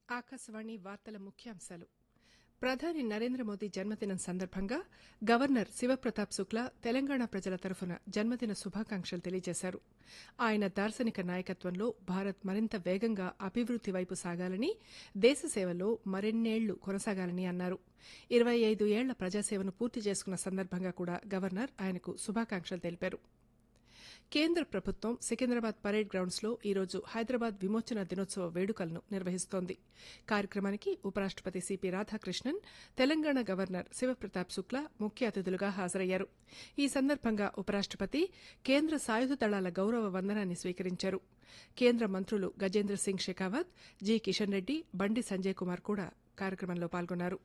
ఆకాశవాణి వార్తల ముఖ్యాంశాలు ప్రధాని నరేంద్ర మోదీ జన్మదినం సందర్భంగా గవర్నర్ శివప్రతాప్ శుక్లా తెలంగాణ ప్రజల తరఫున జన్మదిన శుభాకాంక్షలు తెలియజేశారు ఆయన దార్శనిక నాయకత్వంలో భారత్ మరింత వేగంగా అభివృద్ది వైపు సాగాలని దేశ సేవలో మరిన్నేళ్లు కొనసాగాలని అన్నారు ఇరవై ఐదు ఏళ్ల ప్రజాసేవను పూర్తి చేసుకున్న సందర్భంగా కూడా గవర్నర్ ఆయనకు శుభాకాంక్షలు తెలిపారు కేంద్ర ప్రభుత్వం సికింద్రాబాద్ పరేడ్ గ్రౌండ్స్ లో ఈరోజు హైదరాబాద్ విమోచన దినోత్సవ వేడుకలను నిర్వహిస్తోంది కార్యక్రమానికి ఉపరాష్టపతి సిపి రాధాకృష్ణన్ తెలంగాణ గవర్నర్ శివప్రతాప్ శుక్లా ముఖ్య అతిథులుగా హాజరయ్యారు ఈ సందర్భంగా ఉపరాష్టపతి కేంద్ర సాయుధ దళాల గౌరవ వందనాన్ని స్వీకరించారు కేంద్ర మంత్రులు గజేంద్ర సింగ్ షెకావత్ జి కిషన్ రెడ్డి బండి సంజయ్ కుమార్ కూడా కార్యక్రమంలో పాల్గొన్నారు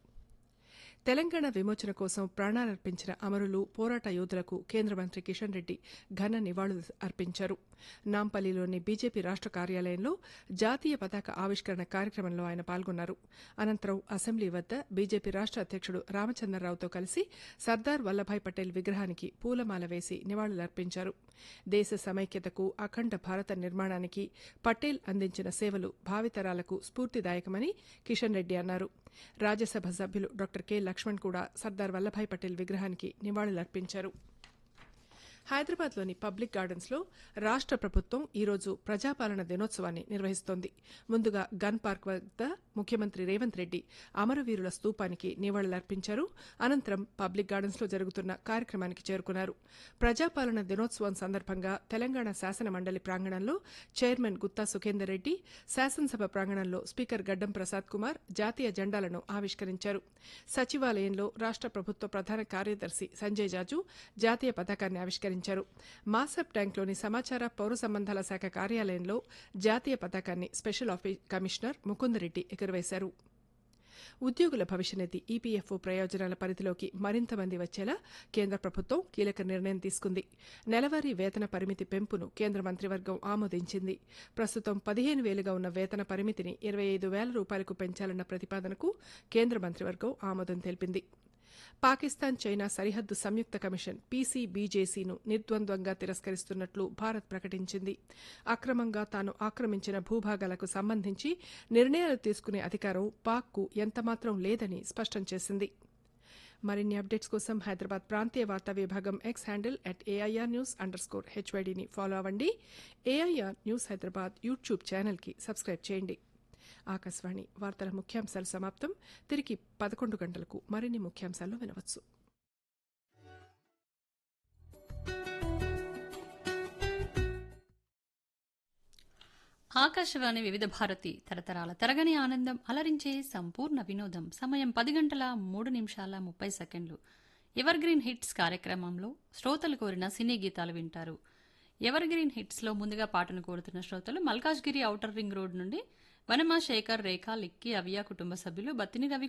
తెలంగాణ విమోచన కోసం ప్రాణాలర్పించిన అమరులు పోరాట యోధులకు కేంద్ర మంత్రి కిషన్ రెడ్డి ఘన నివాళులు అర్పించారు నాంపల్లిలోని బీజేపీ రాష్ట కార్యాలయంలో జాతీయ పతాక ఆవిష్కరణ కార్యక్రమంలో ఆయన పాల్గొన్నారు అనంతరం అసెంబ్లీ వద్ద బీజేపీ రాష్ట అధ్యక్షుడు రామచంద్రరావుతో కలిసి సర్దార్ వల్లభాయ్ పటేల్ విగ్రహానికి పూలమాల వేసి నివాళులర్పించారు దేశ సమైక్యతకు అఖండ భారత నిర్మాణానికి పటేల్ అందించిన సేవలు భావితరాలకు స్ఫూర్తిదాయకమని కిషన్ రెడ్డి అన్నారు రాజ్యసభ సభ్యులు డాక్టర్ కె లక్ష్మణ్ కూడా సర్దార్ వల్లభాయ్ పటేల్ విగ్రహానికి నివాళులర్పించారు హైదరాబాద్లోని పబ్లిక్ గార్డెన్స్ లో రాష్ట ప్రభుత్వం ఈరోజు ప్రజాపాలన దినోత్సవాన్ని నిర్వహిస్తోంది ముందుగా గన్ పార్క్ వద్ద ముఖ్యమంత్రి రేవంత్ రెడ్డి అమరవీరుల స్తూపానికి నివాళులర్పించారు అనంతరం పబ్లిక్ గార్డెన్స్ లో జరుగుతున్న కార్యక్రమానికి చేరుకున్నారు ప్రజాపాలన దినోత్సవం సందర్భంగా తెలంగాణ శాసన మండలి ప్రాంగణంలో చైర్మన్ గుత్తా సుఖేందర్ రెడ్డి శాసనసభ ప్రాంగణంలో స్పీకర్ గడ్డం ప్రసాద్ కుమార్ జాతీయ జెండాలను ఆవిష్కరించారు సచివాలయంలో రాష్ట ప్రభుత్వ ప్రధాన కార్యదర్శి సంజయ్ జాజు జాతీయ పతాకాన్ని ఆవిష్కరించారు మాసప్ ట్యాంక్లోని సమాచార పౌర సంబంధాల శాఖ కార్యాలయంలో జాతీయ పతాకాన్ని స్పెషల్ కమిషనర్ ముకుందరెడ్డి ఎగురవేశారు ఉద్యోగుల భవిష్యనిధి ఈపీఎఫ్ఓ ప్రయోజనాల పరిధిలోకి మరింత మంది వచ్చేలా కేంద్ర ప్రభుత్వం కీలక నిర్ణయం తీసుకుంది నెలవారీ వేతన పరిమితి పెంపును కేంద్ర మంత్రివర్గం ఆమోదించింది ప్రస్తుతం పదిహేను వేలుగా ఉన్న వేతన పరిమితిని ఇరవై ఐదు వేల రూపాయలకు పెంచాలన్న ప్రతిపాదనకు కేంద్ర మంత్రివర్గం ఆమోదం తెలిపింది పాకిస్తాన్ చైనా సరిహద్దు సంయుక్త కమిషన్ పీసీబీజేసీను నిర్ద్వంద్వంగా తిరస్కరిస్తున్నట్లు భారత్ ప్రకటించింది అక్రమంగా తాను ఆక్రమించిన భూభాగాలకు సంబంధించి నిర్ణయాలు తీసుకునే అధికారం పాక్కు ఎంతమాత్రం లేదని స్పష్టం చేసింది మరిన్ని అప్డేట్స్ కోసం హైదరాబాద్ ప్రాంతీయ వార్తా విభాగం X handle at AIR news underscore హెచ్వైడీని ఫాలో అవ్వండి ఏఐఆర్ న్యూస్ హైదరాబాద్ యూట్యూబ్ ఛానల్కి సబ్స్క్రైబ్ చేయండి ఆకాశవాణి వార్తల ముఖ్యాంశాలు సమాప్తం తిరిగి పదకొండు గంటలకు మరిన్ని ముఖ్యాంశాలు వినవచ్చు ఆకాశవాణి వివిధ భారతి తరతరాల తరగని ఆనందం అలరించే సంపూర్ణ వినోదం సమయం పది గంటల మూడు నిమిషాల ముప్పై సెకండ్లు ఎవర్ గ్రీన్ హిట్స్ కార్యక్రమంలో శ్రోతలు కోరిన సినీ గీతాలు వింటారు ఎవర్ గ్రీన్ హిట్స్ లో ముందుగా పాటను కోరుతున్న శ్రోతలు మల్కాజ్గిరి ఔటర్ రింగ్ రోడ్ నుండి వనమా శేఖర్ రేఖ లిక్కి అవియా కుటుంబ సభ్యులు బత్తిని రవి